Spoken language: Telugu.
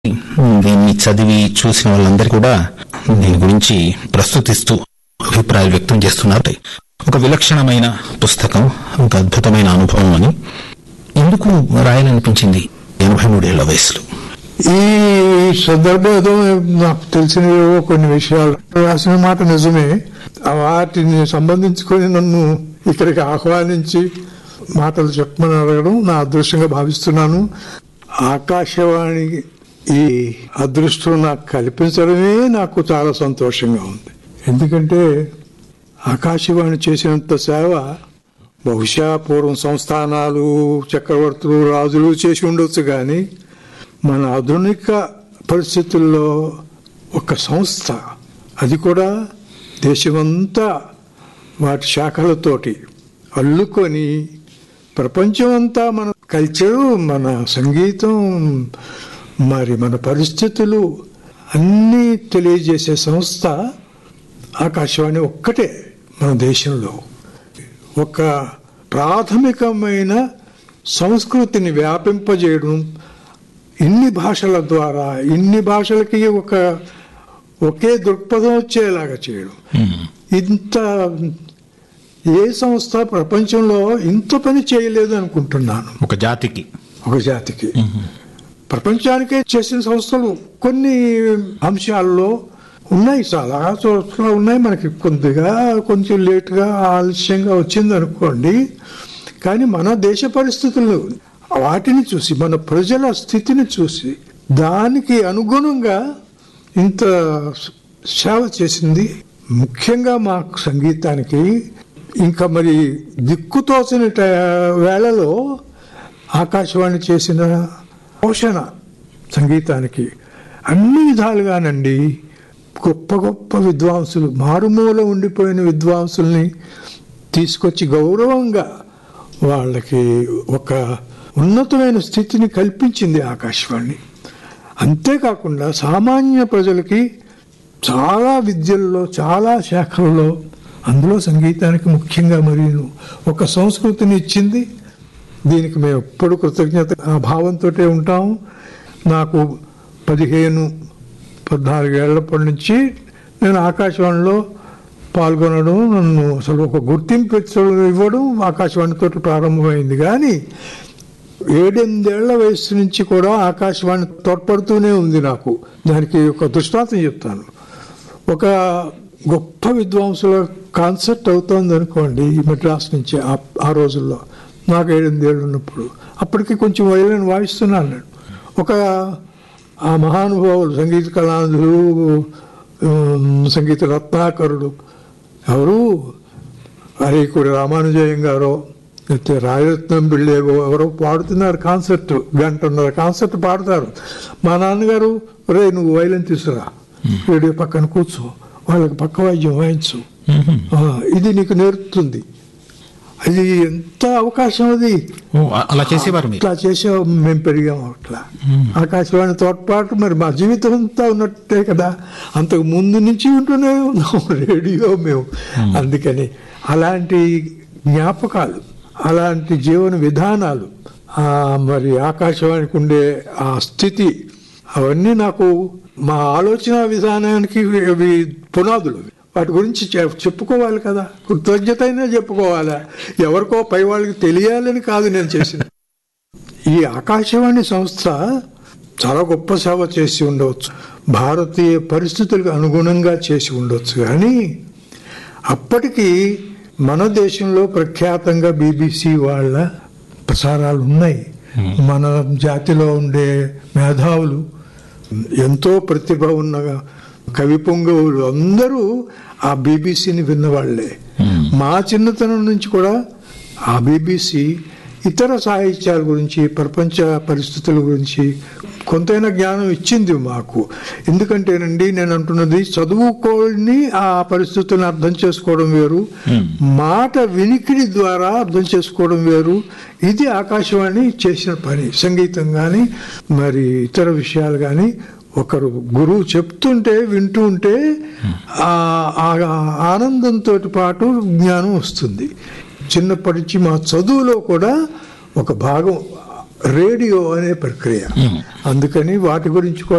దీన్ని చదివి చూసిన వాళ్ళందరూ కూడా దీని గురించి ప్రస్తుతిస్తూ అభిప్రాయాలు వ్యక్తం చేస్తున్నారు ఒక విలక్షణమైన పుస్తకం ఒక అద్భుతమైన అనుభవం అని ఎందుకు రాయాలనిపించింది ఎనభై మూడేళ్ల వయసులో ఈ సందర్భంలో నాకు తెలిసినవో కొన్ని విషయాలు రాసిన మాట నిజమే వాటిని సంబంధించుకొని నన్ను ఇక్కడికి ఆహ్వానించి మాటలు చెప్పమని అడగడం నా అదృష్టంగా భావిస్తున్నాను ఆకాశవాణి ఈ అదృష్టం నాకు కల్పించడమే నాకు చాలా సంతోషంగా ఉంది ఎందుకంటే ఆకాశవాణి చేసినంత సేవ బహుశా పూర్వం సంస్థానాలు చక్రవర్తులు రాజులు చేసి ఉండొచ్చు కానీ మన ఆధునిక పరిస్థితుల్లో ఒక సంస్థ అది కూడా దేశమంతా వాటి శాఖలతోటి అల్లుకొని ప్రపంచమంతా మన కల్చరు మన సంగీతం మరి మన పరిస్థితులు అన్నీ తెలియజేసే సంస్థ ఆకాశవాణి ఒక్కటే మన దేశంలో ఒక ప్రాథమికమైన సంస్కృతిని వ్యాపింపజేయడం ఇన్ని భాషల ద్వారా ఇన్ని భాషలకి ఒక ఒకే దృక్పథం వచ్చేలాగా చేయడం ఇంత ఏ సంస్థ ప్రపంచంలో ఇంత పని చేయలేదు అనుకుంటున్నాను ఒక జాతికి ఒక జాతికి ప్రపంచానికే చేసిన సంస్థలు కొన్ని అంశాల్లో ఉన్నాయి చాలా చోట్ల ఉన్నాయి మనకి కొద్దిగా కొంచెం లేటుగా ఆలస్యంగా వచ్చింది అనుకోండి కానీ మన దేశ పరిస్థితులు వాటిని చూసి మన ప్రజల స్థితిని చూసి దానికి అనుగుణంగా ఇంత సేవ చేసింది ముఖ్యంగా మా సంగీతానికి ఇంకా మరి దిక్కుతోచని ట- వేళలో ఆకాశవాణి చేసిన పోషణ సంగీతానికి అన్ని విధాలుగానండి గొప్ప గొప్ప విద్వాంసులు మారుమూల ఉండిపోయిన విద్వాంసుల్ని తీసుకొచ్చి గౌరవంగా వాళ్ళకి ఒక ఉన్నతమైన స్థితిని కల్పించింది ఆకాశవాణి అంతేకాకుండా సామాన్య ప్రజలకి చాలా విద్యల్లో చాలా శాఖల్లో అందులో సంగీతానికి ముఖ్యంగా మరి ఒక సంస్కృతిని ఇచ్చింది దీనికి మేము ఎప్పుడు కృతజ్ఞత ఆ భావంతో ఉంటాము నాకు పదిహేను పద్నాలుగేళ్లప్పటి నుంచి నేను ఆకాశవాణిలో పాల్గొనడం నన్ను అసలు ఒక గుర్తింపు ఇవ్వడం ఆకాశవాణితో ప్రారంభమైంది కానీ ఏడెనిమిదేళ్ల వయసు నుంచి కూడా ఆకాశవాణి తోడ్పడుతూనే ఉంది నాకు దానికి ఒక దృష్టాంతం చెప్తాను ఒక గొప్ప విద్వాంసుల కాన్సెప్ట్ అవుతోంది అనుకోండి ఈ మెడ్రాస్ నుంచి ఆ- ఆ రోజుల్లో నాకు ఏడెనిమిదేళ్ళు ఉన్నప్పుడు అప్పటికి కొంచెం వైలన్ వాయిస్తున్నాను నేను ఒక ఆ మహానుభావులు సంగీత కళాంధులు ఉమ్, సంగీత రత్నాకరుడు ఎవరు అరేకుడి రామానుజయం గారో లేకపోతే రాయరత్నం బిళ్ళేవో ఎవరో పాడుతున్నారు కాన్సర్ట్ గంటన్నర కాన్సర్ట్ పాడతారు మా నాన్నగారు రే నువ్వు వైలెన్ తీసుకురా రేడియో పక్కన కూర్చో వాళ్ళకి పక్క వాద్యం వాయించు ఆ, ఇది నీకు నేర్పుతుంది అది ఎంత అవకాశం అది ఓ, అ- అలా చేసేవారు మీరు ఇట్లా చేసే మేము పెరిగాము అట్లా ఆకాశవాణి తోడ్పాటు మరి మా జీవితం అంతా ఉన్నట్టే కదా అంతకు ముందు నుంచి ఉంటూనే ఉన్నాం రేడియో మేము అందుకని అలాంటి జ్ఞాపకాలు అలాంటి జీవన విధానాలు ఆ మరి ఆకాశవాణికి ఉండే ఆ స్థితి అవన్నీ నాకు మా ఆలోచన విధానానికి అవి పునాదులు వాటి గురించి చె- చెప్పుకోవాలి కదా కృతజ్ఞత అయినా చెప్పుకోవాలా ఎవరికో పై వాళ్ళకి తెలియాలని కాదు నేను చేసిన ఈ ఆకాశవాణి సంస్థ చాలా గొప్ప సేవ చేసి ఉండవచ్చు భారతీయ పరిస్థితులకు అనుగుణంగా చేసి ఉండవచ్చు కానీ అప్పటికి మన దేశంలో ప్రఖ్యాతంగా బీబీసీ వాళ్ళ ప్రసారాలు ఉన్నాయి మన జాతిలో ఉండే మేధావులు ఎంతో ప్రతిభ ఉన్న కవి పొంగవులు అందరూ ఆ బీబీసీని విన్నవాళ్లే మా చిన్నతనం నుంచి కూడా ఆ బీబీసీ ఇతర సాహిత్యాల గురించి ప్రపంచ పరిస్థితుల గురించి కొంతైనా జ్ఞానం ఇచ్చింది మాకు ఎందుకంటేనండి నేను అంటున్నది చదువుకోని ఆ పరిస్థితులను అర్థం చేసుకోవడం వేరు మాట వినికిడి ద్వారా అర్థం చేసుకోవడం వేరు ఇది ఆకాశవాణి చేసిన పని సంగీతం కానీ మరి ఇతర విషయాలు కానీ ఒకరు గురువు చెప్తుంటే వింటూ ఉంటే ఆ ఆ ఆనందంతో పాటు జ్ఞానం వస్తుంది చిన్నప్పటి నుంచి మా చదువులో కూడా ఒక భాగం రేడియో అనే ప్రక్రియ అందుకని వాటి గురించి కూడా